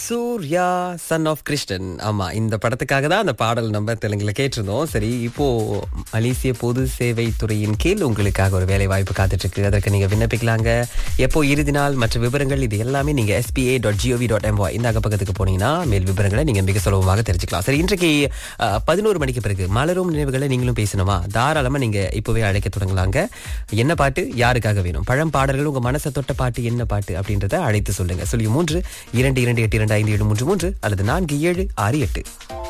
Surya son of Krishnan ஆமா இந்த படத்துக்காக தான் அந்த பாடல் நம்ம தெலுங்குல கேட்டிருந்தோம் சரி இப்போ மலேசிய பொது சேவை துறையின் கீழ் உங்களுக்காக ஒரு வேலை வாய்ப்பு காத்துட்டு இருக்கு அதற்கு நீங்க விண்ணப்பிக்கலாங்க எப்போ இறுதி நாள் மற்ற விவரங்கள் இது எல்லாமே நீங்க SPA dot GOV dot M இந்த அகப்பக்கத்துக்கு போனீங்கன்னா மேல் விவரங்களை நீங்க மிக சுலபமாக தெரிஞ்சுக்கலாம் சரி இன்றைக்கு பதினோரு மணிக்கு பிறகு மலரும் நினைவுகளை நீங்களும் பேசணுமா தாராளமா நீங்க இப்பவே அழைக்க தொடங்கலாங்க என்ன பாட்டு யாருக்காக வேணும் பழம் பாடல்கள் உங்க மனசை தொட்ட பாட்டு என்ன பாட்டு அப்படின்றத அழைத்து சொல்லுங்க சொல்லி மூன்று இரண்டு இரண்டு எட்டு இரண்டு ஐந்து ஏழு மூன்று மூன்று அல்லது நான்கு ஏழு ஆறு எட்டு